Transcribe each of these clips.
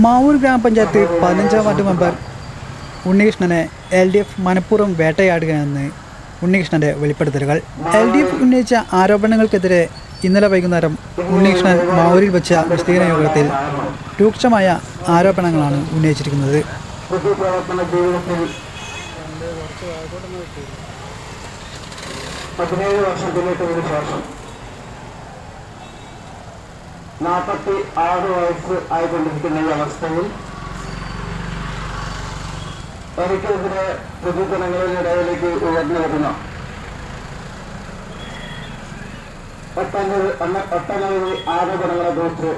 മാവൂർ ഗ്രാമപഞ്ചായത്ത് പതിനഞ്ചാം ward member ഉണ്ണികൃഷ്ണനെ എൽ ഡി എഫ് മനഃപൂർവ്വം വേട്ടയാടുകയെന്ന് ഉണ്ണികൃഷ്ണൻ്റെ വെളിപ്പെടുത്തലുകൾ എൽ ഡി എഫ് ഉന്നയിച്ച ആരോപണങ്ങൾക്കെതിരെ ഇന്നലെ വൈകുന്നേരം ഉണ്ണികൃഷ്ണൻ മാവൂരിൽ വെച്ച വിസ്തീർണ യോഗത്തിൽ രൂക്ഷമായ ആരോപണങ്ങളാണ് ഉന്നയിച്ചിരിക്കുന്നത് പൊതുപ്രവർത്തന ജീവിതത്തിൽ പതിനേഴ് വർഷം പിന്നിട്ടതിന് ശേഷം നാൽപ്പത്തി ആറ് വയസ്സ് ആയിക്കൊണ്ടിരിക്കുന്ന ഈ അവസ്ഥയിൽ എനിക്കെതിരെ പൊതുജനങ്ങളിലിടയിലേക്ക് ഉയർന്നു വരുന്ന ഒട്ടനവധി ഒന്ന- ഒട്ടനവധി ആരോപണങ്ങളെ കുറിച്ച്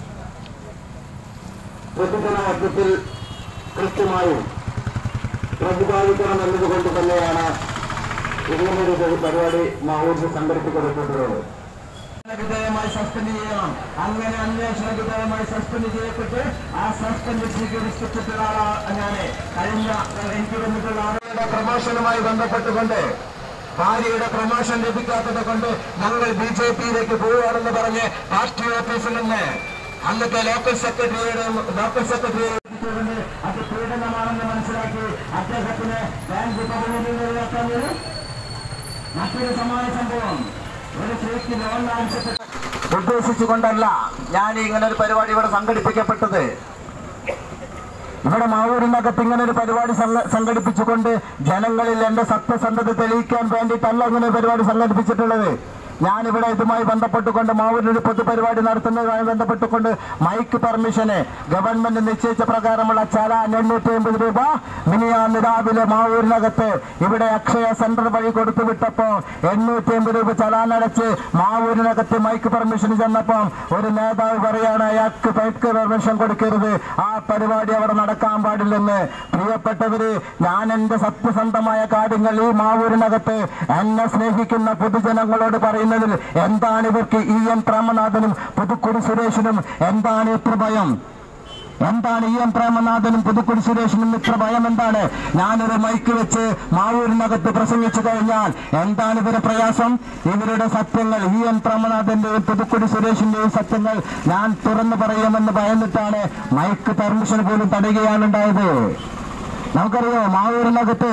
പൊതുജന മധ്യത്തിൽ കൃത്യമായും പ്രതിപാദിക്കണം എന്നതുകൊണ്ട് തന്നെയാണ് ഇങ്ങനൊരു പരി- പരിപാടി മാവൂരിൽ സംഘടിപ്പിക്കപ്പെട്ടിട്ടുള്ളത് വിധേയമായി സസ്പെൻഡ് ചെയ്യണം അങ്ങനെ അന്വേഷണ വിധേയമായി സസ്പെൻഡ് ചെയ്യപ്പെട്ട് ആ സസ്പെൻഡ് സ്വീകരിച്ചിട്ടുള്ള ആളാണ് ഞാൻ കഴിഞ്ഞ എനിക്ക് വന്നിട്ടുള്ള ആളുകളുടെ പ്രമോഷനുമായി ബന്ധപ്പെട്ടുകൊണ്ട് ഭാര്യയുടെ പ്രമോഷൻ ലഭിക്കാത്തത് കൊണ്ട് ഞങ്ങൾ ബി ജെ പിയിലേക്ക് പോവുകയാണെന്ന് പറഞ്ഞ് പാർട്ടി ഓഫീസിൽ നിന്ന് അന്നത്തെ ലോക്കൽ സെക്രട്ടറിയുടെ ലോക്കൽ സെക്രട്ടറിയെ ഏൽപ്പിച്ചുകൊണ്ട് അത് പീഡനമാണെന്ന് മനസ്സിലാക്കി അദ്ദേഹത്തിന് ബാങ്ക് പ്രതിനിധികളിലാക്കുന്നത് മറ്റൊരു സമാന സംഭവം ഒരു സ്ത്രീക്ക് ലോൺ ആവശ്യപ്പെട്ട് ഉദ്ദേശിച്ചുകൊണ്ടല്ല ഞാൻ ഇങ്ങനെ ഒരു പരിപാടി ഇവിടെ സംഘടിപ്പിക്കപ്പെട്ടത് ഇവിടെ മാവൂരിനകത്ത് ഇങ്ങനെ ഒരു പരിപാടി സംഘ- സംഘടിപ്പിച്ചുകൊണ്ട് ജനങ്ങളിൽ എന്റെ സത്യസന്ധത തെളിയിക്കാൻ വേണ്ടിയിട്ടല്ല ഇങ്ങനെ ഒരു പരിപാടി സംഘടിപ്പിച്ചിട്ടുള്ളത് ഞാനിവിടെ ഇതുമായി ബന്ധപ്പെട്ടുകൊണ്ട് മാവൂരിൽ ഒരു പൊതുപരിപാടി നടത്തുന്നതുമായി ബന്ധപ്പെട്ടുകൊണ്ട് മൈക്ക് പെർമിഷന് ഗവൺമെന്റ് നിശ്ചയിച്ച പ്രകാരമുള്ള ചലാൻ എണ്ണൂറ്റി അമ്പത് രൂപ മിനിയാന്ന് രാവിലെ മാവൂരിനകത്ത് ഇവിടെ അക്ഷയ സെന്റർ വഴി കൊടുത്തു വിട്ടപ്പോ എണ്ണൂറ്റി അമ്പത് രൂപ ചലാൻ അടച്ച് മാവൂരിനകത്ത് മൈക്ക് പെർമിഷൻ ചെന്നപ്പം ഒരു നേതാവ് പറയാണ് അയാൾക്ക് മൈക്ക് പെർമിഷൻ കൊടുക്കരുത് ആ പരിപാടി അവിടെ നടക്കാൻ പാടില്ലെന്ന് പ്രിയപ്പെട്ടവര് ഞാൻ എന്റെ സത്യസന്ധമായ കാര്യങ്ങൾ ഈ മാവൂരിനകത്ത് എന്നെ സ്നേഹിക്കുന്ന പൊതുജനങ്ങളോട് പറയുന്നതിൽ എന്താണ് ഇവർക്ക് ഇ എൻ പ്രേമനാഥനും പുതുക്കുടി സുരേഷിനും എന്താണ് ഇത്ര ഭയം എന്താണ് ഇ എം പ്രേമനാഥനും പുതുക്കുടി സുരേഷിനും ഇത്ര ഭയം എന്താണ് ഞാനൊരു മൈക്ക് വെച്ച് മാവൂരിനകത്ത് പ്രസംഗിച്ചു കഴിഞ്ഞാൽ എന്താണ് ഇവരുടെ പ്രയാസം ഇവരുടെ സത്യങ്ങൾ ഇ എൻ പ്രേമനാഥന്റെയും പുതുക്കുടി സുരേഷിന്റെയും സത്യങ്ങൾ ഞാൻ തുറന്നു പറയുമെന്ന് ഭയന്നിട്ടാണ് മൈക്ക് പെർമിഷൻ പോലും തടയുകയാണ് ഉണ്ടായത് നമുക്കറിയോ മാവൂരിനകത്ത്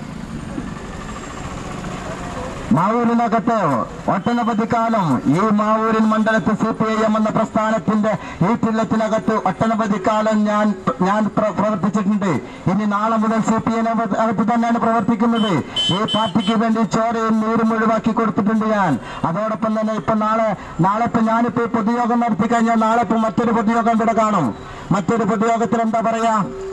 മാവൂരിനകത്ത് ഒട്ടനവധി കാലം ഈ മാവൂരിൻ മണ്ഡലത്തിൽ സി പി ഐ എം എന്ന പ്രസ്ഥാനത്തിന്റെ ഈ ചില്ലത്തിനകത്ത് ഒട്ടനവധി കാലം ഞാൻ ഞാൻ പ്ര- പ്രവർത്തിച്ചിട്ടുണ്ട് ഇനി നാളെ മുതൽ സി പി ഐ അകത്ത് തന്നെയാണ് പ്രവർത്തിക്കുന്നത് ഈ പാർട്ടിക്ക് വേണ്ടി ചോരയും നീരും ഒഴിവാക്കി കൊടുത്തിട്ടുണ്ട് ഞാൻ അതോടൊപ്പം തന്നെ ഇപ്പൊ നാളെ നാളെ ഇപ്പൊ ഞാനിപ്പോ ഈ പൊതുയോഗം നടത്തി കഴിഞ്ഞാൽ നാളെ ഇപ്പൊ മറ്റൊരു പൊതുയോഗം ഇവിടെ കാണും മറ്റൊരു പൊതുയോഗത്തിൽ എന്താ പറയാ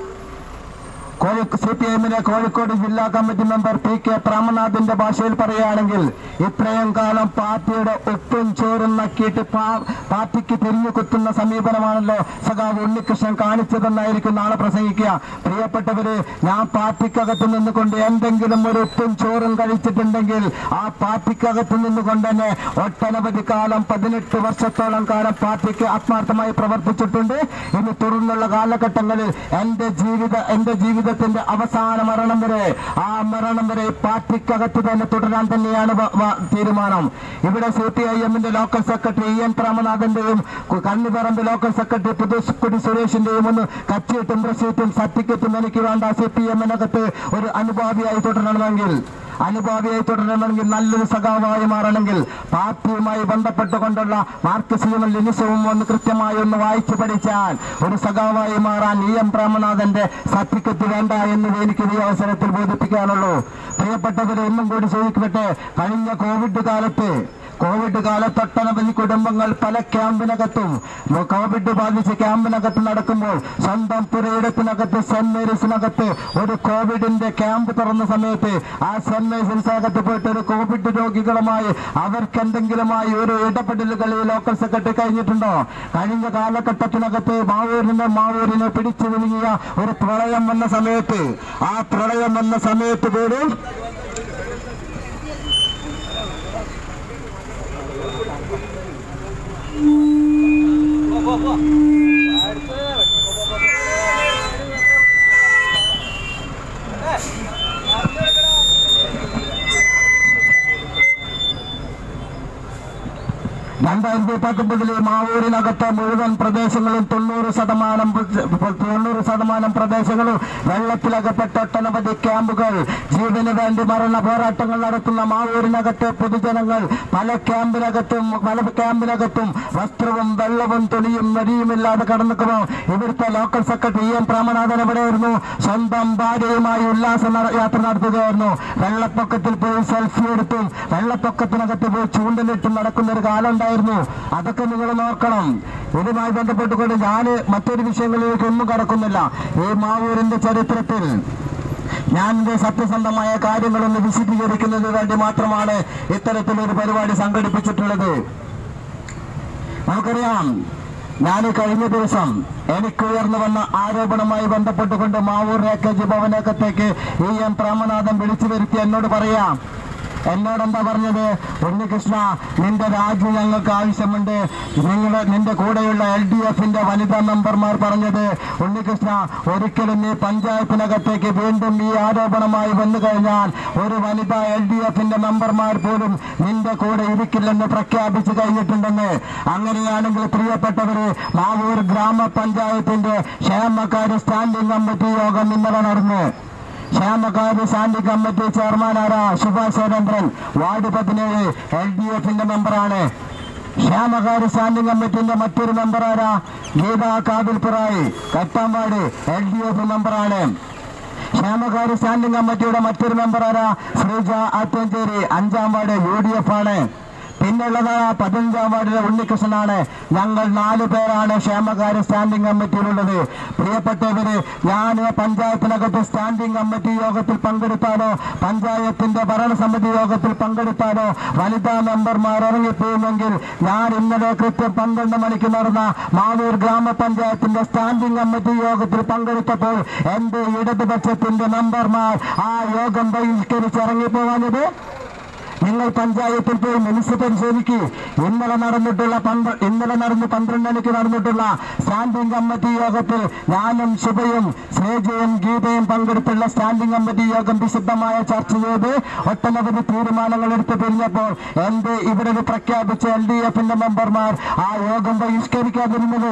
കോഴിക്കോട് സി പി എമ്മിലെ കോഴിക്കോട് ജില്ലാ കമ്മിറ്റി മെമ്പർ പി കെ പ്രാമനാഥിന്റെ ഭാഷയിൽ പറയുകയാണെങ്കിൽ ഇത്രയും കാലം പാർട്ടിയുടെ ഒട്ടും ചോറും നക്കിയിട്ട് പാ- പാർട്ടിക്ക് തിരിഞ്ഞു കുത്തുന്ന സമീപനമാണല്ലോ സഖാവ് ഉണ്ണികൃഷ്ണൻ കാണിച്ചതെന്നായിരിക്കും നാളെ പ്രസംഗിക്കുക പ്രിയപ്പെട്ടവര് ഞാൻ പാർട്ടിക്കകത്ത് നിന്നുകൊണ്ട് എന്തെങ്കിലും ഒരു ഉപ്പും ചോറും കഴിച്ചിട്ടുണ്ടെങ്കിൽ ആ പാർട്ടിക്കകത്ത് നിന്നുകൊണ്ട് തന്നെ ഒട്ടനവധി കാലം പതിനെട്ട് വർഷത്തോളം കാലം പാർട്ടിക്ക് ആത്മാർത്ഥമായി പ്രവർത്തിച്ചിട്ടുണ്ട് ഇനി തുടർന്നുള്ള കാലഘട്ടങ്ങളിൽ എന്റെ ജീവിത എന്റെ ജീവിതത്തിന്റെ അവസാന മരണം വരെ ആ മരണം വരെ പാർട്ടിക്കകത്ത് തന്നെ തുടരാൻ തന്നെയാണ് വ- വ- തീരുമാനം ഇവിടെ സി പി ഐ എമ്മിന്റെ ലോക്കൽ സെക്രട്ടറി ഇ എൻ പ്രേമനാഥന്റെയും കു- കണ്ണിപ്പറമ്പ് ലോക്കൽ സെക്രട്ടറി പുതുക്കുടി സുരേഷിന്റെയും ഒന്ന് കച്ചിട്ടും റസീറ്റും സർട്ടിഫിക്കറ്റും എനിക്ക് വേണ്ട സി പി എമ്മിനകത്ത് ഒരു അനുഭാവിയായി തുടരണമെങ്കിൽ അനുഭാവിയായി തുടരണമെങ്കിൽ നല്ലൊരു സഖാവായി മാറണമെങ്കിൽ പാർട്ടിയുമായി ബന്ധപ്പെട്ടുകൊണ്ടുള്ള മാർക്സിസവും ലിനിസവും ഒന്ന് കൃത്യമായി ഒന്ന് വായിച്ചു പഠിച്ചാൽ ഒരു സഖാവായി മാറാൻ ഇ എം പ്രേമനാഥന്റെ സർട്ടിഫിക്കറ്റ് വേണ്ട എന്നത് എനിക്ക് ഈ അവസരത്തിൽ ബോധിപ്പിക്കാനുള്ളൂ പ്രിയപ്പെട്ടവരെ ഒന്നും കൂടി ചോദിക്കട്ടെ കഴിഞ്ഞ കോവിഡ് കാലത്ത് കോവിഡ് കാലത്ത് ഒട്ടനവധി കുടുംബങ്ങൾ പല ക്യാമ്പിനകത്തും കോവിഡ് ബാധിച്ച് ക്യാമ്പിനകത്ത് നടക്കുമ്പോൾ സ്വന്തം പുരയിടത്തിനകത്ത് സെന്റ് മേരീസിനകത്ത് ഒരു കോവിഡിന്റെ ക്യാമ്പ് തുറന്ന സമയത്ത് ആ സെന്റ് മേരീസിനകത്ത് പോയിട്ട് ഒരു കോവിഡ് രോഗികളുമായി അവർക്ക് എന്തെങ്കിലുമായി ഒരു ഇടപെടലുകൾ ഈ ലോക്കൽ സെക്രട്ടറി കഴിഞ്ഞിട്ടുണ്ടോ കഴിഞ്ഞ കാലഘട്ടത്തിനകത്ത് മാവൂരിനെ മാവൂരിനെ പിടിച്ചു വിഴുങ്ങിയ ഒരു പ്രളയം വന്ന സമയത്ത് ആ പ്രളയം വന്ന സമയത്ത് പോലും രണ്ടായിരത്തി പത്തൊമ്പതിലെ മാവൂരിനകത്തെ മുഴുവൻ പ്രദേശങ്ങളും തൊണ്ണൂറ് ശതമാനം തൊണ്ണൂറ് ശതമാനം പ്രദേശങ്ങളും വെള്ളത്തിലകപ്പെട്ട ഒട്ടനവധി ക്യാമ്പുകൾ ജീവന് വേണ്ടി മരണ പോരാട്ടങ്ങൾ നടത്തുന്ന മാവൂരിനകത്തെ പൊതുജനങ്ങൾ പല ക്യാമ്പിനകത്തും പല ക്യാമ്പിനകത്തും വസ്ത്രവും വെള്ളവും തുണിയും നരിയുമില്ലാതെ കടന്നിക്കുന്നു ഇവിടുത്തെ ലോക്കൽ സെക്രട്ടറി എം പ്രാമനാഥൻ എവിടെയായിരുന്നു സ്വന്തം ഭാര്യയുമായി ഉല്ലാസ നട- യാത്ര നടത്തുകയായിരുന്നു വെള്ളപ്പൊക്കത്തിൽ പോയി സെൽഫി എടുത്തും വെള്ളപ്പൊക്കത്തിനകത്ത് പോയി ചൂണ്ടലിട്ടും നടക്കുന്ന ഒരു കാലം ഉണ്ടായിരുന്നു അതൊക്കെ നിങ്ങൾ നോക്കണം ഇതുമായി ബന്ധപ്പെട്ടുകൊണ്ട് ഞാൻ മറ്റൊരു വിഷയങ്ങളിലേക്ക് ഒന്നും കടക്കുന്നില്ല ഈ മാവൂരിന്റെ ചരിത്രത്തിൽ ഞാൻ എന്റെ സത്യസന്ധമായ കാര്യങ്ങളൊന്ന് വിശദീകരിക്കുന്നതിന് വേണ്ടി മാത്രമാണ് ഇത്തരത്തിലൊരു പരിപാടി സംഘടിപ്പിച്ചിട്ടുള്ളത് നമുക്കറിയാം ഞാൻ കഴിഞ്ഞ ദിവസം എനിക്ക് ഉയർന്നു വന്ന ആരോപണവുമായി ബന്ധപ്പെട്ടുകൊണ്ട് മാവൂർ രേഖജി ഭവനകത്തേക്ക് ഇ എം പ്രാമനാഥൻ വിളിച്ചു വരുത്തി എന്നോട് പറയാം എന്നോട് എന്താ പറഞ്ഞത് ഉണ്ണികൃഷ്ണ നിന്റെ രാജി ഞങ്ങൾക്ക് ആവശ്യമുണ്ട് നിങ്ങളുടെ നിന്റെ കൂടെയുള്ള എൽ ഡി എഫിന്റെ വനിതാ മെമ്പർമാർ പറഞ്ഞത് ഉണ്ണികൃഷ്ണ ഒരിക്കലും നീ പഞ്ചായത്തിനകത്തേക്ക് വീണ്ടും ഈ ആരോപണമായി വന്നു കഴിഞ്ഞാൽ ഒരു വനിതാ എൽ ഡി എഫിന്റെ മെമ്പർമാർ പോലും നിന്റെ കൂടെ ഇരിക്കില്ലെന്ന് പ്രഖ്യാപിച്ചു കഴിഞ്ഞിട്ടുണ്ടെന്ന് അങ്ങനെയാണെങ്കിൽ പ്രിയപ്പെട്ടവര് മാവൂർ ഗ്രാമപഞ്ചായത്തിന്റെ ക്ഷേമക്കാരി സ്റ്റാൻഡിംഗ് കമ്മിറ്റി യോഗം ഇന്നലെ നടന്നു ക്ഷേമകാര്യ ശാന്തി കമ്മിറ്റി ചെയർമാനായ സുഭാഷ് സുരേന്ദ്രൻ വാർഡ് പതിനേഴ് എൽ ഡി എഫിന്റെ മെമ്പറാണ് ക്ഷേമകാര്യ സ്റ്റാൻഡിംഗ് കമ്മിറ്റിന്റെ മറ്റൊരു മെമ്പറായ Geetha Kathilpurayi Kattampad L D F മെമ്പറാണ് ക്ഷേമകാര്യ സ്റ്റാൻഡിംഗ് കമ്മിറ്റിയുടെ മറ്റൊരു മെമ്പറായ ശ്രീജ ആറ്റഞ്ചേരി അഞ്ചാം വാർഡ് യു ഡി എഫ് ആണ് പിന്നുള്ളതായ പതിനഞ്ചാം വാർഡിലെ ഉണ്ണികൃഷ്ണനാണ് ഞങ്ങൾ നാല് പേരാണ് ക്ഷേമകാര്യ സ്റ്റാൻഡിംഗ് കമ്മിറ്റിയിലുള്ളത് പ്രിയപ്പെട്ടവര് ഞാൻ പഞ്ചായത്തിനകത്ത് സ്റ്റാൻഡിംഗ് കമ്മിറ്റി യോഗത്തിൽ പങ്കെടുത്താലോ പഞ്ചായത്തിന്റെ ഭരണസമിതി യോഗത്തിൽ പങ്കെടുത്താലോ വനിതാ മെമ്പർമാർ ഇറങ്ങിപ്പോകുമെങ്കിൽ ഞാൻ ഇന്നലെ കൃത്യം പന്ത്രണ്ട് മണിക്ക് നടന്ന മാവൂർ ഗ്രാമപഞ്ചായത്തിന്റെ സ്റ്റാൻഡിംഗ് കമ്മിറ്റി യോഗത്തിൽ പങ്കെടുത്തപ്പോൾ എന്റെ ഇടതുപക്ഷത്തിന്റെ മെമ്പർമാർ ആ യോഗം ബഹിഷ്കരിച്ച് ഇറങ്ങിപ്പോവാനത് നിങ്ങൾ പഞ്ചായത്തിൽ പോയി മിനിസ് പരിശോധിക്കൂ ഇന്നലെ നടന്നിട്ടുള്ള പന്ത്ര ഇന്നലെ നടന്ന് പന്ത്രണ്ട് മണിക്ക് നടന്നിട്ടുള്ള സ്റ്റാൻഡിംഗ് കമ്മിറ്റി യോഗത്തിൽ ഞാനും ശുഭയും ശ്രീജയും ഗീതയും പങ്കെടുത്തുള്ള സ്റ്റാൻഡിംഗ് കമ്മിറ്റി യോഗം വിശദമായ ചർച്ച ചെയ്ത് ഒട്ടനവധി തീരുമാനങ്ങൾ എടുത്തു പിരിഞ്ഞപ്പോൾ എന്ത് ഇവിടെ പ്രഖ്യാപിച്ച എൽ ഡി എഫിന്റെ മെമ്പർമാർ ആ യോഗം ബഹിഷ്കരിക്കാതിരുന്നത്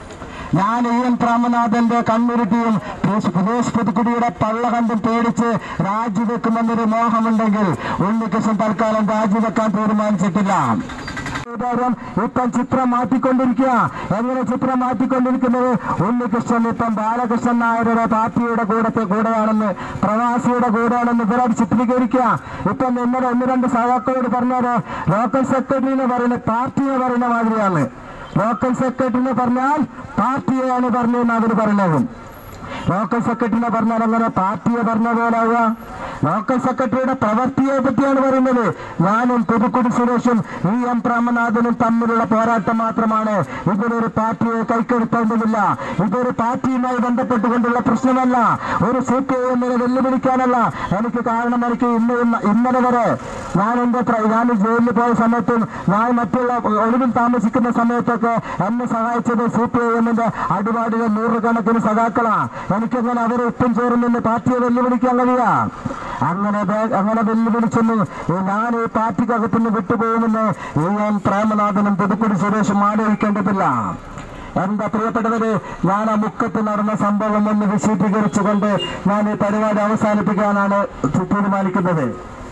ഞാൻ ഇ എൻ പ്രാമനാഥന്റെ കണ്ണുരുട്ടിയും സുരേഷ് പുതുക്കുടിയുടെ പള്ള കണ്ടും പേടിച്ച് രാജിവെക്കുമെന്നൊരു മോഹമുണ്ടെങ്കിൽ ഉണ്ണികൃഷ്ണൻ തൽക്കാലം രാജിവെക്കാൻ തീരുമാനിച്ചിട്ടില്ല ഏതായാലും ഇപ്പം ചിത്രം മാറ്റിക്കൊണ്ടിരിക്കുക എങ്ങനെ ചിത്രം മാറ്റിക്കൊണ്ടിരിക്കുന്നത് ഉണ്ണികൃഷ്ണൻ ഇപ്പം ബാലകൃഷ്ണൻ നായരുടെ പാർട്ടിയുടെ കൂടത്തെ കൂടെയാണെന്ന് പ്രവാസിയുടെ കൂടെയാണെന്ന് ഇവരായിട്ട് ചിത്രീകരിക്കുക ഇപ്പം ഇന്നലെ ഒന്ന് രണ്ട് സഹാക്കളോട് പറഞ്ഞത് ലോക്കൽ സെക്രട്ടറിനെ പറയുന്ന പാർട്ടിയെ പറയുന്ന മാതിരിയാണ് ലോക്കൽ സെക്രട്ടറിനെ പറഞ്ഞാൽ പാർട്ടിയെയാണ് പറഞ്ഞതെന്ന് അവർ പറയുന്നത് ലോക്കൽ സെക്രട്ടറിനെ പറഞ്ഞാൽ അങ്ങനെ പാർട്ടിയെ പറഞ്ഞ പോലാവുക ലോക്കൽ സെക്രട്ടറിയുടെ പ്രവൃത്തിയെ പറ്റിയാണ് പറയുന്നത് ഞാനും പുതുക്കുടി സുരേഷും ഇ എം പ്രാമനാഥനും തമ്മിലുള്ള പോരാട്ടം മാത്രമാണ് ഇതൊരു പാർട്ടിയെ കൈക്കെടുത്തേണ്ടതില്ല ഇതൊരു പാർട്ടിയുമായി ബന്ധപ്പെട്ടുകൊണ്ടുള്ള പ്രശ്നമല്ല ഒരു സി പി ഐ എമ്മിനെ വെല്ലുവിളിക്കാനല്ല എനിക്ക് കാരണം എനിക്ക് ഇന്ന് ഇന്ന- ഇന്നലെ വരെ ഞാൻ എന്റെ പ്ര- ഞാൻ ജയിലിൽ പോയ സമയത്തും ഞാൻ മറ്റുള്ള ഒളിവിൽ താമസിക്കുന്ന സമയത്തൊക്കെ എന്നെ സഹായിച്ചത് സി പി ഐ എമ്മിന്റെ അടിപാടിലെ നൂറുകണക്കിന് സഖാക്കളാ എനിക്കങ്ങനെ അവരെ ഒപ്പം ചേർന്ന് പാർട്ടിയെ വെല്ലുവിളിക്കാൻ കഴിയാ അങ്ങനെ വേ- അങ്ങനെ വെല്ലുവിളിച്ചെന്ന് ഈ ഞാൻ ഈ പാർട്ടിക്കകത്തുനിന്ന് വിട്ടുപോകുമെന്ന് ഈ എൻ പ്രേമനാഥനും പുതുക്കുടി സുരേഷും ആലോചിക്കേണ്ടതില്ല എന്താ പ്രിയപ്പെട്ടവര് ഞാൻ ആ മുക്കത്ത് നടന്ന സംഭവം ഒന്ന് വിശദീകരിച്ചുകൊണ്ട് ഞാൻ ഈ പരിപാടി അവസാനിപ്പിക്കാനാണ് തീരുമാനിക്കുന്നത്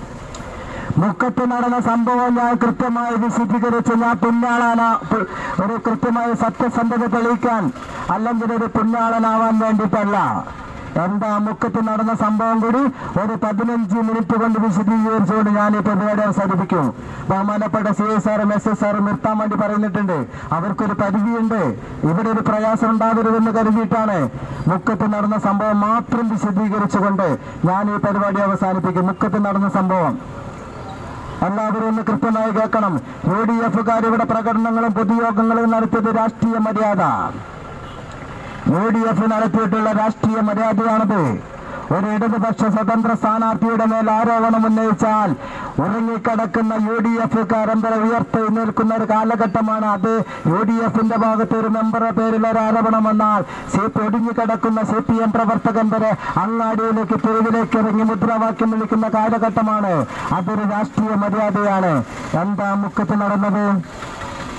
മുക്കത്ത് നടന്ന സംഭവം ഞാൻ കൃത്യമായി വിശദീകരിച്ച് ഞാൻ പുണ്യാളാന പ്- ഒരു കൃത്യമായ സത്യസന്ധത തെളിയിക്കാൻ അല്ലെങ്കിൽ ഒരു പുണ്യാളനാവാൻ വേണ്ടിയിട്ടല്ല എന്താ മുക്കത്ത് നടന്ന സംഭവം കൂടി ഒരു പതിനഞ്ച് മിനിറ്റ് കൊണ്ട് വിശദീകരിച്ചുകൊണ്ട് ഞാൻ ഈ പരിപാടി അവസാനിപ്പിക്കും ബഹുമാനപ്പെട്ട സി എസ് സാറും എസ് എസ് സാറും നിർത്താൻ വേണ്ടി പറഞ്ഞിട്ടുണ്ട് അവർക്കൊരു പരിധിയുണ്ട് ഇവിടെ ഒരു പ്രയാസം ഉണ്ടാകരുതെന്ന് കരുതിയിട്ടാണ് മുക്കത്ത് നടന്ന സംഭവം മാത്രം വിശദീകരിച്ചുകൊണ്ട് ഞാൻ ഈ പരിപാടി അവസാനിപ്പിക്കും മുക്കത്ത് നടന്ന സംഭവം എല്ലാവരും ഒന്ന് കൃത്യമായി കേൾക്കണം യു ഡി എഫുകാർ ഇവിടെ പ്രകടനങ്ങളും പൊതുയോഗങ്ങളും നടത്തിയത് രാഷ്ട്രീയ മര്യാദ യു ഡി എഫ് നടത്തിയിട്ടുള്ള രാഷ്ട്രീയ മര്യാദയാണത് ഒരു ഇടതുപക്ഷ സ്വതന്ത്ര സ്ഥാനാർത്ഥിയുടെ മേൽ ആരോപണം ഉന്നയിച്ചാൽ ഉറങ്ങിക്കിടക്കുന്ന യു ഡി എഫുകാർ എന്തര ഉയർത്തെഴുന്നേൽക്കുന്ന ഒരു കാലഘട്ടമാണ് അത് യു ഡി എഫിന്റെ ഭാഗത്ത് ഒരു മെമ്പറുടെ പേരിൽ ഒരു ആരോപണം വന്നാൽ സി പി ഒടുങ്ങിക്കിടക്കുന്ന സി പി എം പ്രവർത്തകൻ വരെ അങ്ങാടിയിലേക്ക് തെരുവിലേക്ക് ഇറങ്ങി മുദ്രാവാക്യം വിളിക്കുന്ന കാലഘട്ടമാണ് അതൊരു രാഷ്ട്രീയ മര്യാദയാണ് എന്താ മുക്കത്ത് നടന്നത്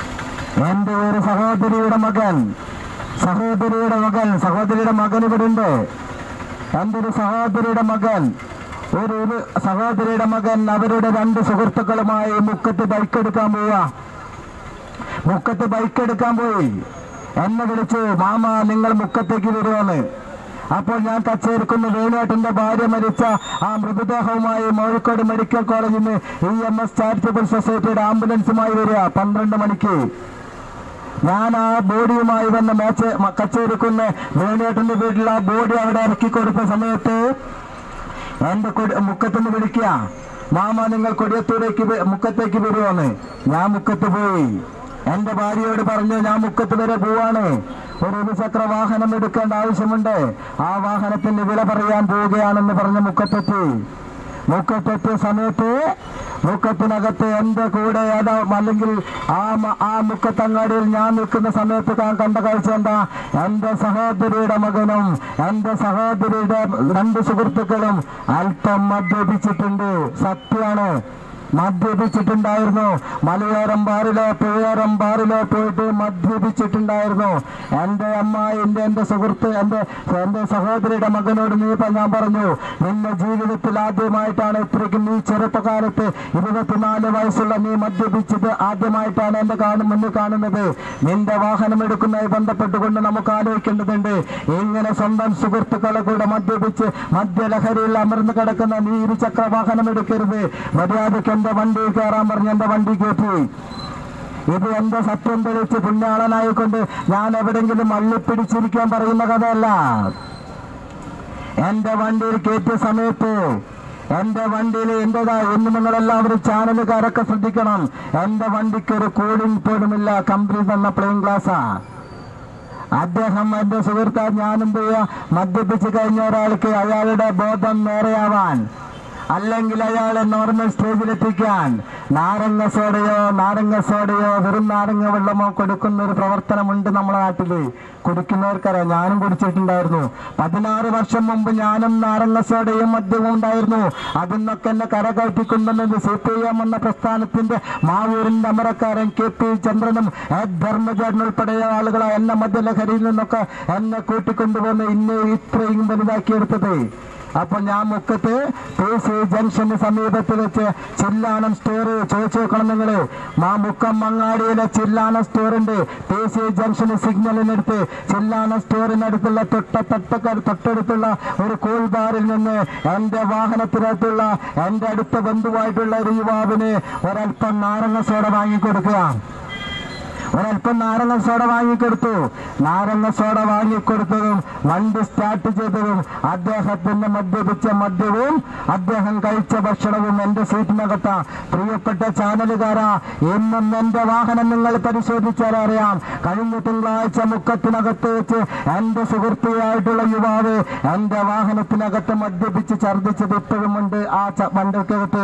എന്റെ ഒരു സഹോദരിയുടെ മകൻ സഹോദരിയുടെ മകൻ സഹോദരിയുടെ മകൻ ഇവിടെ ഉണ്ട് എന്റെ ഒരു സഹോദരിയുടെ മകൻ ഒരു ഒരു സഹോദരിയുടെ മകൻ അവരുടെ രണ്ട് സുഹൃത്തുക്കളുമായി മുക്കത്ത് ബൈക്ക് എടുക്കാൻ പോവാ മുക്കത്ത് ബൈക്ക് എടുക്കാൻ പോയി എന്നെ വിളിച്ചു മാമ നിങ്ങൾ മുക്കത്തേക്ക് വരുമെന്ന് അപ്പോൾ ഞാൻ കച്ചേരിക്കുന്ന വേണുവേട്ടന്റെ ഭാര്യ മരിച്ച ആ മൃതദേഹവുമായി കോഴിക്കോട് മെഡിക്കൽ കോളേജിൽ നിന്ന് ഇ എം എസ് ചാരിറ്റബിൾ സൊസൈറ്റിയുടെ ആംബുലൻസുമായി വരിക പന്ത്രണ്ട് മണിക്ക് ഞാൻ ആ ബോഡിയുമായി വന്ന മാച്ച് മ- കച്ചേരിക്കുന്ന വേണുവേട്ടന്റെ വീട്ടിൽ ആ ബോഡി അവിടെ ഇറക്കി കൊടുത്ത സമയത്ത് എന്റെ കൊടി മുക്കത്തുനിന്ന് വിളിക്കുക മാമ നിങ്ങൾ കൊടിയത്തൂരേക്ക് വ- മുക്കത്തേക്ക് വരുമോന്ന് ഞാൻ മുക്കത്ത് പോയി എന്റെ ഭാര്യയോട് പറഞ്ഞു ഞാൻ മുക്കത്ത് വരെ പോവാണ് ഒരു ഇരുചക്ര വാഹനം എടുക്കേണ്ട ആവശ്യമുണ്ട് ആ വാഹനത്തിന്റെ വില പറയാൻ പോവുകയാണെന്ന് പറഞ്ഞ് മുക്കത്തെത്തി മുക്കത്തെത്തിയ സമയത്ത് മുക്കത്തിനകത്ത് എന്റെ കൂടെ ഏതാ അല്ലെങ്കിൽ ആ മ- ആ മുക്കത്തങ്ങാടിയിൽ ഞാൻ നിൽക്കുന്ന സമയത്ത് ഞാൻ കണ്ട കാഴ്ച എന്താ എന്റെ സഹോദരിയുടെ മകനും എന്റെ സഹോദരിയുടെ രണ്ട് സുഹൃത്തുക്കളും അല്പം മദ്യപിച്ചിട്ടുണ്ട് സത്യമാണ് മദ്യപിച്ചിട്ടുണ്ടായിരുന്നു മലയോരം ബാറിലോ പുഴയോരം ബാറിലോ പോയിട്ട് മദ്യപിച്ചിട്ടുണ്ടായിരുന്നു എന്റെ അമ്മ എന്റെ എന്റെ സുഹൃത്ത് എന്റെ എന്റെ സഹോദരിയുടെ മകനോട് നീ ഇപ്പൊ ഞാൻ പറഞ്ഞു നിന്റെ ജീവിതത്തിൽ ആദ്യമായിട്ടാണ് ഇത്രയ്ക്കും നീ ചെറുപ്പകാലത്ത് ഇരുപത്തിനാല് വയസ്സുള്ള നീ മദ്യപിച്ചത് ആദ്യമായിട്ടാണ് എന്റെ കാണും മുന്നിൽ കാണുന്നത് നിന്റെ വാഹനം എടുക്കുന്നതുമായി ബന്ധപ്പെട്ടുകൊണ്ട് നമുക്ക് ആലോചിക്കേണ്ടതുണ്ട് ഇങ്ങനെ സ്വന്തം സുഹൃത്തുക്കളെ കൂടെ മദ്യപിച്ച് മദ്യലഹരിയിൽ അമർന്നു കിടക്കുന്ന നീ ഇരുചക്ര വാഹനം എടുക്കരുത് മര്യാദയ്ക്ക് എന്റെ വണ്ടി കയറാൻ പറഞ്ഞ് എന്റെ വണ്ടി കയറ്റി ഇത് എന്റെ സത്യം തെളിച്ച് പുണ്യാളനായിക്കൊണ്ട് ഞാൻ എവിടെങ്കിലും അള്ളിപ്പിടിച്ചിരിക്കാൻ പറയുന്ന കഥയല്ല എന്റെ വണ്ടിയിൽ കയറ്റിയ സമയത്ത് എന്റെ വണ്ടിയിൽ എന്റേതാ എന്ന് നിങ്ങളെല്ലാവരും ചാനലുകാരൊക്കെ ശ്രദ്ധിക്കണം എന്റെ വണ്ടിക്ക് ഒരു കൂളിംഗ് പോലുമില്ല കമ്പനി തന്ന പ്ലെയിൻ ഗ്ലാസ്സാ അദ്ദേഹം എന്റെ സുഹൃത്താ ഞാനും ചെയ്യാ മദ്യപിച്ച് കഴിഞ്ഞ ഒരാൾക്ക് അയാളുടെ ബോധം നേരെയാവാൻ അല്ലെങ്കിൽ അയാളെ നോർമൽ സ്റ്റേജിലെത്തിക്കാൻ നാരങ്ങ സോഡയോ നാരങ്ങ സോഡയോ വെറും നാരങ്ങ വെള്ളമോ കൊടുക്കുന്ന ഒരു പ്രവർത്തനമുണ്ട് നമ്മുടെ നാട്ടില് കുടിക്കുന്നവർക്കറിയാം ഞാനും കുടിച്ചിട്ടുണ്ടായിരുന്നു പതിനാറ് വർഷം മുമ്പ് ഞാനും നാരങ്ങ സോഡയും മദ്യവും ഉണ്ടായിരുന്നു അതിന്നൊക്കെ എന്നെ കരകയറ്റിക്കൊണ്ടുവന്നത് സി പി എം എന്ന പ്രസ്ഥാനത്തിന്റെ മാവൂരിന്റെ അമരക്കാരൻ കെ പി ചന്ദ്രനും എ ധർമ്മചേട്ടൻ ഉൾപ്പെടെ ആളുകളെ എന്നെ മദ്യലഹരിയിൽ നിന്നൊക്കെ എന്നെ കൂട്ടിക്കൊണ്ടുവന്ന് ഇന്നെ ഇത്രയും വലുതാക്കിയെടുത്തത് അപ്പൊ ഞാൻ മുക്കത്ത് പി സി ജംഗ്ഷന് സമീപത്ത് വെച്ച് ചില്ലാനം സ്റ്റോർ ചോദിച്ചു നോക്കണം നിങ്ങള് മാ മുക്കം മങ്ങാടിയിലെ ചില്ലാനം സ്റ്റോറുണ്ട് പി സി ജംഗ്ഷന് സിഗ്നലിനടുത്ത് ചില്ലാനം സ്റ്റോറിനടുത്തുള്ള തൊട്ട തൊട്ട തൊട്ടടുത്തുള്ള ഒരു കൂൾ ബാറിൽ നിന്ന് എന്റെ വാഹനത്തിനകത്തുള്ള എന്റെ അടുത്ത ബന്ധുവായിട്ടുള്ള ഒരു യുവാവിന് ഒരല്പം നാരങ്ങ സോഡ വാങ്ങിക്കൊടുക്കുക ഒരല്പം നാരങ്ങ സോഡ വാങ്ങിക്കൊടുത്തു നാരങ്ങ സോഡ വാങ്ങിക്കൊടുത്തതും വണ്ടി സ്റ്റാർട്ട് ചെയ്തതും അദ്ദേഹത്തിന്റെ മദ്യപിച്ച മദ്യവും അദ്ദേഹം കഴിച്ച ഭക്ഷണവും എന്റെ സീറ്റിനകത്ത പ്രിയപ്പെട്ട ചാനലുകാരാ ഇന്നും എന്റെ വാഹനം നിങ്ങൾ പരിശോധിച്ചാൽ അറിയാം കഴിഞ്ഞ തിങ്കളാഴ്ച മുക്കത്തിനകത്ത് വെച്ച് എന്റെ സുഹൃത്തിയായിട്ടുള്ള യുവാവ് എന്റെ വാഹനത്തിനകത്ത് മദ്യപിച്ച് ഛർദ്ദിച്ചത് ഇപ്പോഴുമുണ്ട് ആ ച- വണ്ടിക്കകത്ത്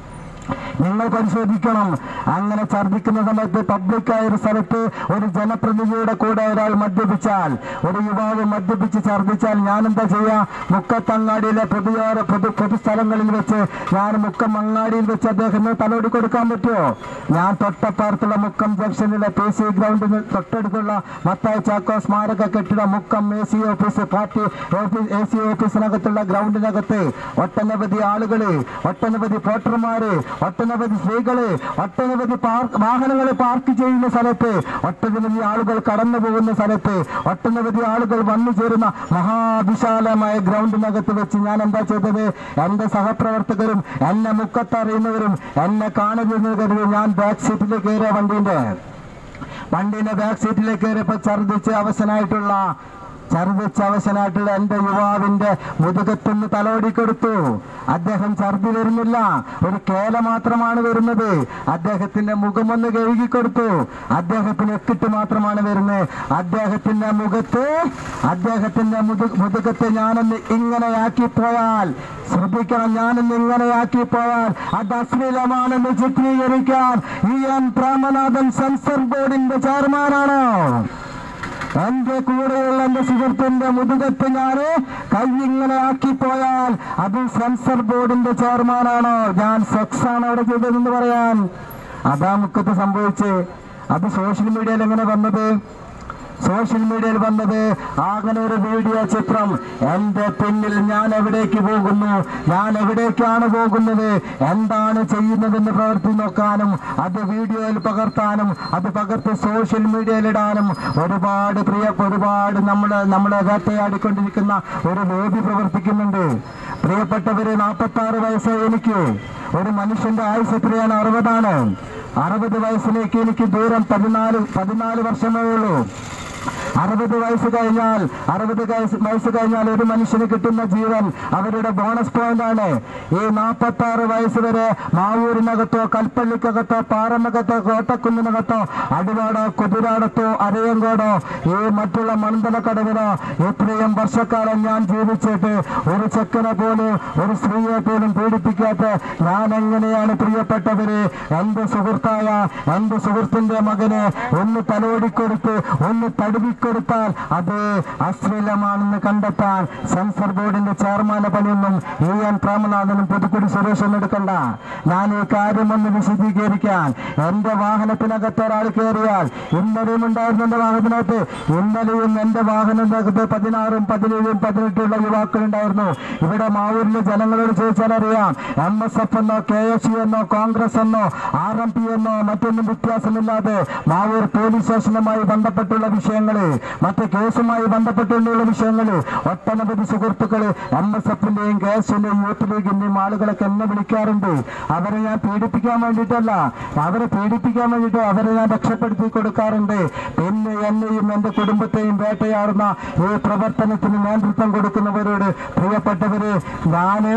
നിങ്ങൾ പരിശോധിക്കണം അങ്ങനെ ഛർദ്ദിക്കുന്ന സമയത്ത് പബ്ലിക്കായ ഒരു സ്ഥലത്ത് ഒരു ജനപ്രതിനിധിയുടെ കൂടെ ഒരാൾ മദ്യപിച്ചാൽ ഒരു യുവാവ് മദ്യപിച്ച് ഛർദ്ദിച്ചാൽ ഞാൻ എന്താ ചെയ്യാ മുക്കത്തങ്ങാടിയിലെ പൊതുയോര പൊതു പൊതുസ്ഥലങ്ങളിൽ വെച്ച് ഞാൻ മുക്കം അങ്ങാടിയിൽ വെച്ച് അദ്ദേഹത്തിന് തലോടി കൊടുക്കാൻ പറ്റുമോ ഞാൻ തൊട്ടപ്പുറത്തുള്ള മുക്കം ജംഗ്ഷനിലെ പി സി ഗ്രൗണ്ടിന് തൊട്ടടുത്തുള്ള മത്തായി ചാക്കോ സ്മാരക കെട്ടിട Mukkam A C office party office A C ഓഫീസിനകത്തുള്ള ഗ്രൗണ്ടിനകത്ത് ഒട്ടനവധി ആളുകള് ഒട്ടനവധി വോട്ടർമാര് ഒട്ടനവധി സ്ത്രീകള് ഒട്ടനവധി പാർക്ക് വാഹനങ്ങൾ പാർക്ക് ചെയ്യുന്ന സ്ഥലത്ത് ഒട്ടനവധി ആളുകൾ കടന്നു പോകുന്ന സ്ഥലത്ത് ഒട്ടനവധി ആളുകൾ വന്നു ചേരുന്ന മഹാവിശാലമായ ഗ്രൗണ്ടിനകത്ത് വെച്ച് ഞാൻ എന്താ ചെയ്തത് എന്റെ സഹപ്രവർത്തകരും എന്നെ മുക്കത്തറിയുന്നവരും എന്നെ കാണുന്നവരും ഞാൻ ബാക്ക് സീറ്റിലേക്ക് കയറിയ വണ്ടീന്റെ വണ്ടീന്റെ ബാക്ക് സീറ്റിലേക്ക് കയറിയപ്പോ ഛർദ്ദിച്ച് അവശനായിട്ടുള്ള ഛർദ്ദിച്ച് അവശനായിട്ടുള്ള എന്റെ യുവാവിന്റെ മുതുകത്തുനിന്ന് തലോടി കൊടുത്തു അദ്ദേഹം ഛർദി വരുന്നില്ല ഒരു കേല മാത്രമാണ് വരുന്നത് അദ്ദേഹത്തിന്റെ മുഖമൊന്ന് കഴുകി കൊടുത്തു അദ്ദേഹത്തിന് എക്കിട്ട് മാത്രമാണ് വരുന്നത് അദ്ദേഹത്തിന്റെ മുഖത്ത് അദ്ദേഹത്തിന്റെ മുതു മുതുകത്തെ ഞാനൊന്ന് ഇങ്ങനെയാക്കി പോയാൽ ശ്രദ്ധിക്കണം ഞാനൊന്ന് ഇങ്ങനെയാക്കി പോയാൽ അത് അശ്ലീലമാണെന്ന് ചിത്രീകരിക്കാൻ ഇ എൻ പ്രേമനാഥൻ സെൻസർ ബോർഡിന്റെ ചെയർമാനാണ് എന്റെ കൂടെയുള്ള എന്റെ സുഹൃത്തിന്റെ മുതുകത്ത് ഞാന് കൈ ഇങ്ങനെ ആക്കിപ്പോയാൽ അത് സെൻസർ ബോർഡിന്റെ ചെയർമാനാണോ ഞാൻ സെക്സ് ആണ് അവിടെ ചെയ്തതെന്ന് പറയാൻ അതാ മുക്കത്ത് സംഭവിച്ച് അത് സോഷ്യൽ മീഡിയയിൽ എങ്ങനെ വന്നത് സോഷ്യൽ മീഡിയയിൽ വന്നത് അങ്ങനെ ഒരു വീഡിയോ ചിത്രം എന്റെ പിന്നിൽ ഞാൻ എവിടേക്ക് പോകുന്നു ഞാൻ എവിടേക്കാണ് പോകുന്നത് എന്താണ് ചെയ്യുന്നതെന്ന് പ്രവർത്തി നോക്കാനും അത് വീഡിയോയിൽ പകർത്താനും അത് പകർത്തി സോഷ്യൽ മീഡിയയിലിടാനും ഒരുപാട് പ്രിയ ഒരുപാട് നമ്മളെ നമ്മളെ വേട്ടയാടിക്കൊണ്ടിരിക്കുന്ന ഒരു ലോബി പ്രവർത്തിക്കുന്നുണ്ട് പ്രിയപ്പെട്ടവര് നാൽപ്പത്തി ആറ് വയസ്സ് എനിക്ക് ഒരു മനുഷ്യന്റെ ആയുസ് എത്രയാണ് അറുപതാണ് അറുപത് വയസ്സിലേക്ക് എനിക്ക് ദൂരം പതിനാല് പതിനാല് വർഷമേ ഉള്ളൂ അറുപത് വയസ്സ് കഴിഞ്ഞാൽ അറുപത് വയസ്സ് വയസ്സ് കഴിഞ്ഞാൽ ഒരു മനുഷ്യന് കിട്ടുന്ന ജീവൻ അവരുടെ ബോണസ് പോയിന്റ് ആണ് ഈ നാൽപ്പത്തി ആറ് വയസ്സ് വരെ മാവൂരിനകത്തോ കൽപ്പള്ളിക്കകത്തോ പാറമകത്തോ കോട്ടക്കുന്നിനകത്തോ അടിവാടോ കുതിരാടത്തോ അരയങ്കോടോ ഈ മറ്റുള്ള മണ്ഡലക്കടവിലോ ഇത്രയും വർഷക്കാലം ഞാൻ ജീവിച്ചിട്ട് ഒരു ചെക്കനെ പോലും ഒരു സ്ത്രീയെ പോലും പീഡിപ്പിക്കാത്ത ഞാൻ എങ്ങനെയാണ് പ്രിയപ്പെട്ടവര് എന്റെ സുഹൃത്തായ എന്റെ സുഹൃത്തിന്റെ മകനെ ഒന്ന് തലോടിക്കൊടുത്ത് ഒന്ന് തടുവിക്കൊടുത്താൽ അത് അശ്ലീലമാണെന്ന് കണ്ടെത്താൻ സെൻസർ ബോർഡിന്റെ ചെയർമാന്റെ പണിയൊന്നും ഇ എൻ പ്രേമനാഥനും പുതുക്കുടി സുരേഷും എടുക്കണ്ട ഞാൻ ഈ കാര്യം ഒന്ന് വിശദീകരിക്കാൻ എന്റെ വാഹനത്തിനകത്ത് ഒരാൾ കയറിയാൽ ഇന്നലെയും ഉണ്ടായിരുന്നു എന്റെ വാഹനത്തിനകത്ത് ഇന്നലെയും എന്റെ വാഹനത്തിനകത്ത് പതിനാറും പതിനേഴും പതിനെട്ടുള്ള യുവാക്കളുണ്ടായിരുന്നു ഇവിടെ മാവൂരിലെ ജനങ്ങളോട് ചോദിച്ചാൽ അറിയാം എം എസ് എഫ് എന്നോ കെ എസ് യു എന്നോ കോൺഗ്രസ് എന്നോ ആർ എം പി എന്നോ മറ്റൊന്നും വ്യത്യാസമില്ലാതെ മാവൂർ പോലീസ് സ്റ്റേഷനുമായി ബന്ധപ്പെട്ടുള്ള വിഷയങ്ങള് മറ്റ് കേസുമായി ബന്ധപ്പെട്ടുള്ള വിഷയങ്ങള് ഒട്ടനവധി സുഹൃത്തുക്കള് എം എസ് എഫിന്റെയും കെ എസ് യുന്റെയും യൂത്ത് ലീഗിന്റെയും ആളുകളൊക്കെ എന്നെ വിളിക്കാറുണ്ട് അവരെ ഞാൻ പീഡിപ്പിക്കാൻ വേണ്ടിയിട്ടല്ല അവരെ പീഡിപ്പിക്കാൻ വേണ്ടിയിട്ട് അവരെ ഞാൻ രക്ഷപ്പെടുത്തി കൊടുക്കാറുണ്ട് പിന്നെ എന്നെയും എന്റെ കുടുംബത്തെയും വേട്ടയാടുന്ന ഈ പ്രവർത്തനത്തിന് നേതൃത്വം കൊടുക്കുന്നവരോട് പ്രിയപ്പെട്ടവര് ഞാന്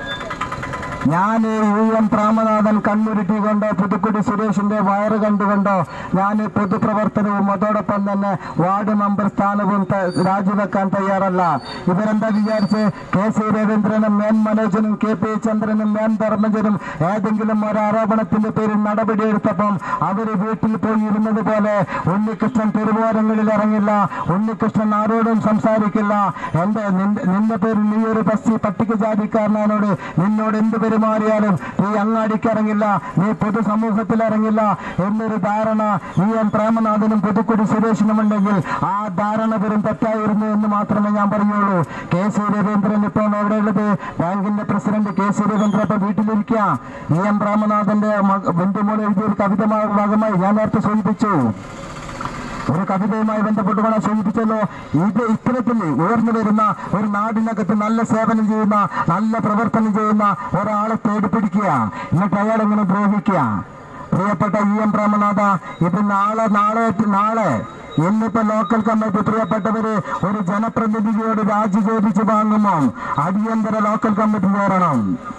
ഞാൻ യു എം രാമനാഥൻ കണ്ണുരുട്ടി കൊണ്ടോ പുതുക്കുടി സുരേഷിന്റെ വയറ് കണ്ടുകൊണ്ടോ ഞാൻ പൊതുപ്രവർത്തനവും അതോടൊപ്പം തന്നെ വാർഡ് മെമ്പർ സ്ഥാനവും ത- രാജിവെക്കാൻ തയ്യാറല്ല ഇവരെന്താ വിചാരിച്ച് കെ സി രവീന്ദ്രനും മേൻ മനോജനും കെ പി ചന്ദ്രനും മേൻ ധർമ്മജനും ഏതെങ്കിലും ഒരു ആരോപണത്തിന്റെ പേരിൽ നടപടിയെടുത്തപ്പം അവര് വീട്ടിൽ പോയി ഇരുന്നത് പോലെ ഉണ്ണികൃഷ്ണൻ തെരുവോരങ്ങളിൽ ഇറങ്ങില്ല ഉണ്ണികൃഷ്ണൻ ആരോടും സംസാരിക്കില്ല എന്റെ നിന്റെ- നിന്റെ പേരിൽ നീ ഒരു പശ്ചി പട്ടികജാതിക്കാരനോട് നിന്നോട് എന്ത് പെരുമാറിയാലും നീ അങ്ങാടിക്ക് ഇറങ്ങില്ല നീ പൊതുസമൂഹത്തിൽ ഇറങ്ങില്ല എന്നൊരു ധാരണ ഇ എം പ്രേമനാഥനും പുതുക്കുടി സുരേഷിനും ഉണ്ടെങ്കിൽ ആ ധാരണ വെറും തെറ്റായിരുന്നു എന്ന് മാത്രമേ ഞാൻ പറയുള്ളൂ കെ സി രവീന്ദ്രൻ ഇപ്പോൾ എവിടെയുള്ളത് ബാങ്കിന്റെ പ്രസിഡന്റ് കെ സി രവീന്ദ്രൻ ഇപ്പൊ വീട്ടിലിരിക്കുക ഇ എം പ്രേമനാഥന്റെ മക- ബന്ധുമോൾ എഴുതിയ ഒരു കവിത ഭാഗമായി ഞാൻ നേരത്തെ സൂചിപ്പിച്ചു ഒരു കവിതയുമായി ബന്ധപ്പെട്ടുകൊണ്ട് സൂചിപ്പിച്ചല്ലോ ഇത് ഇത്തരത്തിൽ ഉയർന്നു വരുന്ന ഒരു നാടിനകത്ത് നല്ല സേവനം ചെയ്യുന്ന നല്ല പ്രവർത്തനം ചെയ്യുന്ന ഒരാളെ തേടിപ്പിടിക്കുക എന്നിട്ട് അയാൾ ഇങ്ങനെ ദ്രോഹിക്കുക പ്രിയപ്പെട്ട ഇ എം പ്രേമനാഥ ഇത് നാളെ നാളെ നാളെ ഇന്നിപ്പോ ലോക്കൽ കമ്മിറ്റി പ്രിയപ്പെട്ടവര് ഒരു ജനപ്രതിനിധിയോട് രാജി ചോദിച്ചു വാങ്ങുമോ അടിയന്തര ലോക്കൽ കമ്മിറ്റി ചേരണം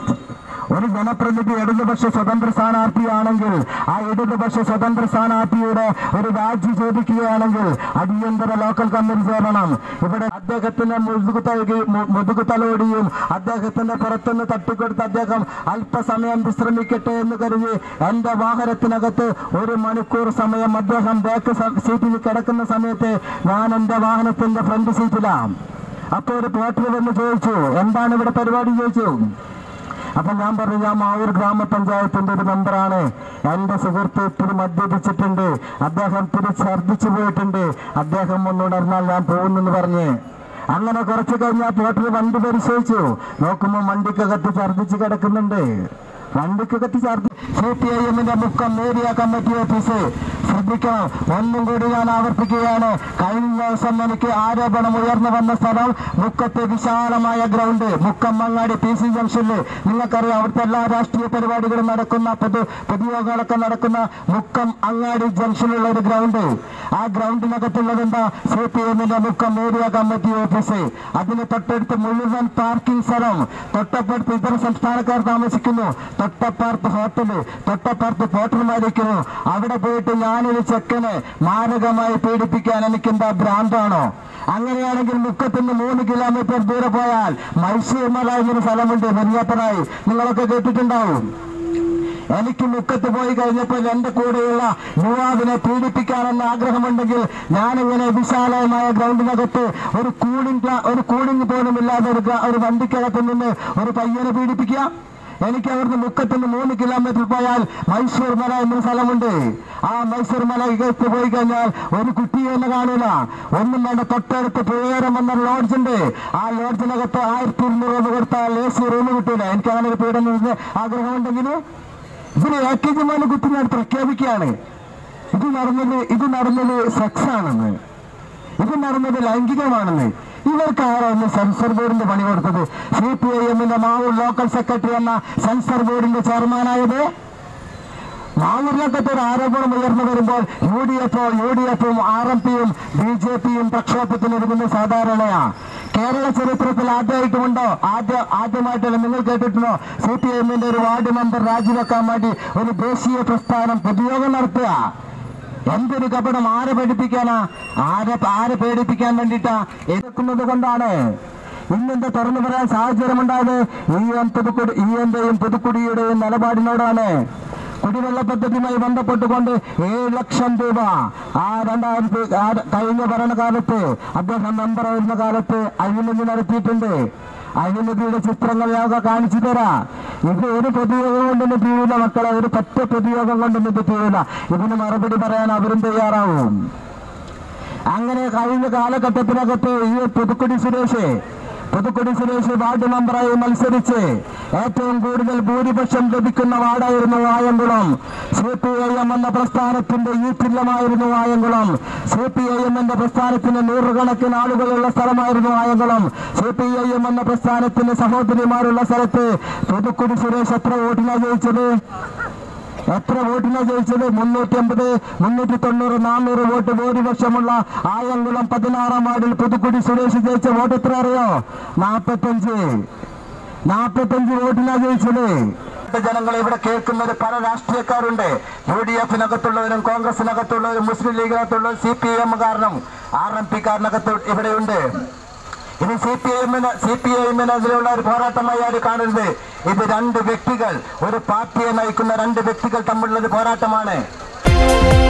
ഒരു ജനപ്രതിനിധി ഇടതുപക്ഷ സ്വതന്ത്ര സ്ഥാനാർത്ഥിയാണെങ്കിൽ ആ ഇടതുപക്ഷ സ്വതന്ത്ര സ്ഥാനാർത്ഥിയുടെ ഒരു രാജി ചോദിക്കുകയാണെങ്കിൽ അടിയന്തര ലോക്കൽ കമ്മിറ്റി ചേരണം ഇവിടെ അദ്ദേഹത്തിന്റെ മുതുകുതലി- മു- മുതുകുതലോടിയും അദ്ദേഹത്തിന്റെ പുറത്തുനിന്ന് തട്ടിക്കൊടുത്ത് അദ്ദേഹം അല്പസമയം വിശ്രമിക്കട്ടെ എന്ന് കരുതി എന്റെ വാഹനത്തിനകത്ത് ഒരു മണിക്കൂർ സമയം അദ്ദേഹം ബാക്ക് സ- സീറ്റിൽ കിടക്കുന്ന സമയത്ത് ഞാൻ എന്റെ വാഹനത്തിന്റെ ഫ്രണ്ട് സീറ്റിലാണ് അപ്പൊ ഒരു പോർട്ടർ വന്ന് ചോദിച്ചു എന്താണ് ഇവിടെ പരിപാടി ചോദിച്ചു അപ്പൊ ഞാൻ പറഞ്ഞു ഞാൻ മാവൂർ ഗ്രാമപഞ്ചായത്തിന്റെ ഒരു മെമ്പറാണ് എന്റെ സുഹൃത്ത് ഇത്തിരി മദ്യപിച്ചിട്ടുണ്ട് അദ്ദേഹം ഇത്തിരി ഛർദ്ദിച്ചു പോയിട്ടുണ്ട് അദ്ദേഹം ഒന്ന് ഉണർന്നാൽ ഞാൻ പോകുന്നെന്ന് പറഞ്ഞ് അങ്ങനെ കുറച്ച് കഴിഞ്ഞാൽ പോട്ടർ വണ്ടി പരിശോധിച്ചു നോക്കുമ്പോൾ വണ്ടിക്കകത്ത് ഛർദ്ദിച്ച് കിടക്കുന്നുണ്ട് വണ്ടിക്കകത്ത് ഛർദ്ദി സി പി ഐ എമ്മിന്റെ മുക്കം ഏരിയ കമ്മിറ്റി ഓഫീസ് ശ്രദ്ധിക്കണം ഒന്നും കൂടി ഞാൻ ആവർത്തിക്കുകയാണ് കഴിഞ്ഞ ദിവസം എനിക്ക് ആരോപണം ഉയർന്നു വന്ന സ്ഥലം മുക്കത്തെ വിശാലമായ ground Mukkam Mangadi P C ജംഗ്ഷനിൽ നിങ്ങൾക്കറിയാം അവിടുത്തെ എല്ലാ രാഷ്ട്രീയ പരിപാടികളും നടക്കുന്ന പൊതു പൊതുയോഗങ്ങളൊക്കെ നടക്കുന്ന മുക്കം അങ്ങാടി ജംഗ്ഷനിലുള്ള ഒരു ഗ്രൗണ്ട് ആ ഗ്രൗണ്ടിനകത്തുള്ളത് എന്താ സി പി എമ്മിന്റെ മുക്കം ഏരിയ കമ്മിറ്റി ഓഫീസ് അതിന് തൊട്ടടുത്ത് മുഴുവൻ പാർക്കിംഗ് സ്ഥലം തൊട്ടപ്പുറത്ത് ഇതര സംസ്ഥാനക്കാർ താമസിക്കുന്നു തൊട്ടപ്പുറത്ത് ഹോട്ടല് തൊട്ടപ്പുറത്ത് പോട്ടർമാരിക്കുന്നു അവിടെ പോയിട്ട് ഞാനൊരു ചെക്കനെ മാരകമായി പീഡിപ്പിക്കാൻ എനിക്കെന്താ ഭ്രാന്താണോ അങ്ങനെയാണെങ്കിൽ മുക്കത്തുനിന്ന് മൂന്ന് കിലോമീറ്റർ ദൂരെ പോയാൽ മൈസൂർ മല എന്നൊരു സ്ഥലമുണ്ട് നെല്ലിയാപ്പറായി നിങ്ങളൊക്കെ കേട്ടിട്ടുണ്ടാവും എനിക്ക് മുക്കത്ത് പോയി കഴിഞ്ഞപ്പോൾ എന്റെ കൂടെയുള്ള യുവാവിനെ പീഡിപ്പിക്കാനെന്ന ആഗ്രഹമുണ്ടെങ്കിൽ ഞാനിങ്ങനെ വിശാലമായ ഗ്രൗണ്ടിനകത്ത് ഒരു കൂളിംഗ് ഒരു കൂളിംഗ് പോലും ഇല്ലാതെ ഒരു ഗ്ര- ഒരു വണ്ടിക്കകത്ത് നിന്ന് ഒരു പയ്യനെ പീഡിപ്പിക്കുക എനിക്ക് അവിടുന്ന് മുക്കത്തിന് മൂന്ന് കിലോമീറ്റർ പോയാൽ മൈസൂർ മല എന്നൊരു സ്ഥലമുണ്ട് ആ മൈസൂർ മലയ്ക്ക് പോയി കഴിഞ്ഞാൽ ഒരു കുട്ടിയെ തന്നെ കാണൂല ഒന്നും വേണ്ട തൊട്ടടുത്ത് പുഴയോരം എന്ന ലോഡ്ജ് ഉണ്ട് ആ ലോഡ്ജിനകത്ത് ആയിരത്തി ഇരുന്നൂറ് രൂപ കൊടുത്താൽ എ സി റൂം കിട്ടൂല എനിക്ക് അങ്ങനെ ഒരു പീഡനം ആഗ്രഹമുണ്ടെങ്കിൽ ഇതിന് എ കെ ജി മോനെ കുത്തി ഞാൻ പ്രഖ്യാപിക്കുകയാണ് ഇത് നടന്നത് ഇത് നടന്നത് സെക്സ് ആണെന്ന് ഇത് നടന്നത് ലൈംഗികമാണെന്ന് ഇവർക്ക് ആരാണ് സെൻസർ ബോർഡിന്റെ പണി കൊടുത്തത് സി പി ഐ എമ്മിന്റെ മാവൂർ ലോക്കൽ സെക്രട്ടറി എന്ന സെൻസർ ബോർഡിന്റെ ചെയർമാനായത് മാവൂരിലൊക്കെ ഒരു ആരോപണം ഉയർന്നു വരുമ്പോൾ യു ഡി എഫോ യു ഡി എഫും ആർ എം പിയും ബി ജെ പിയും പ്രക്ഷോഭത്തിനൊരുങ്ങുന്ന സാധാരണയാ കേരള ചരിത്രത്തിൽ ആദ്യമായിട്ടുമുണ്ടോ ആദ്യ ആദ്യമായിട്ടല്ല നിങ്ങൾ കേട്ടിട്ടുണ്ടോ സി പി എമ്മിന്റെ ഒരു വാർഡ് മെമ്പർ രാജിവെക്കാൻ വേണ്ടി ഒരു ദേശീയ പ്രസ്ഥാനം പൊതുയോഗം നടത്തുക എന്തൊരു കപടം ആരെ പേടിപ്പിക്കാനാ ആരെ ആരെ പേടിപ്പിക്കാൻ വേണ്ടിട്ടാ എതിർക്കുന്നത് കൊണ്ടാണ് ഇന്നെന്താ തുറന്നു പറയാൻ സാഹചര്യമുണ്ടായത് ഈ എൻ പുതുക്കുടി ഈ എന്റെയും പുതുക്കുടിയുടെയും നിലപാടിനോടാണ് കുടിവെള്ള പദ്ധതിയുമായി ബന്ധപ്പെട്ടുകൊണ്ട് ഏഴ് ലക്ഷം രൂപ ആ രണ്ടായിരത്തി ആ കഴിഞ്ഞ ഭരണകാലത്ത് അദ്ദേഹം മെമ്പറായിരുന്ന കാലത്ത് അഴിമതി നടത്തിയിട്ടുണ്ട് അഴിമതിയുടെ ചിത്രങ്ങൾ ഞങ്ങൾക്ക് കാണിച്ചു തരാം ഇത് ഒരു പൊതുയോഗം കൊണ്ടൊന്നും തീരില്ല മക്കളെ ഒരു പറ്റ പൊതുയോഗം കൊണ്ടൊന്നും ഇത് തീരില്ല ഇതിന് മറുപടി പറയാൻ അവരും തയ്യാറാവും അങ്ങനെ കഴിഞ്ഞ കാലഘട്ടത്തിനകത്ത് ഈ പുതുക്കുടി സുരേഷ് പുതുക്കുടി സുരേഷ് വാർഡ് മെമ്പറായി മത്സരിച്ച് ഏറ്റവും കൂടുതൽ ഭൂരിപക്ഷം ലഭിക്കുന്ന വാർഡായിരുന്നു Ayamkulam C P I M എന്ന പ്രസ്ഥാനത്തിന്റെ ഈ ചില്ലമായിരുന്നു Ayamkulam C P I M എന്ന പ്രസ്ഥാനത്തിന് നൂറുകണക്കിന് ആളുകളുള്ള സ്ഥലമായിരുന്നു Ayamkulam C P I M എന്ന പ്രസ്ഥാനത്തിന് സഹോദരിമാരുള്ള സ്ഥലത്ത് പുതുക്കുടി സുരേഷ് എത്ര വോട്ടിനാ ജയിച്ചത് എത്ര വോട്ടിനാ ജയിച്ചത് മുന്നൂറ്റി അമ്പത് മുന്നൂറ്റി തൊണ്ണൂറ് നാനൂറ് വോട്ട് ഭൂരിപക്ഷമുള്ള ആയംകുളം പതിനാറാം വാർഡിൽ പുതുക്കുടി സുരേഷ് ജയിച്ച വോട്ട് എത്ര അറിയോ നാപ്പത്തഞ്ച് നാപ്പത്തഞ്ച് വോട്ടിനാ ജയിച്ചത് ജനങ്ങൾ ഇവിടെ കേൾക്കുന്നത് പല രാഷ്ട്രീയക്കാരുണ്ട് യു ഡി എഫിനകത്തുള്ളവരും കോൺഗ്രസിനകത്തുള്ളവരും മുസ്ലിം ലീഗിനകത്തുള്ളവരും സി പി എം കാരണം ആർ എം പി കാരനകത്ത് ഇവിടെയുണ്ട് ഇനി സി പി ഐഎമ്മിന് സി പി ഐഎമ്മിനെതിരെയുള്ള ഒരു പോരാട്ടമായി ആര് കാണരുത് ഇത് രണ്ട് വ്യക്തികൾ ഒരു പാർട്ടിയെ നയിക്കുന്ന രണ്ട് വ്യക്തികൾ തമ്മിലുള്ള ഒരു പോരാട്ടമാണ്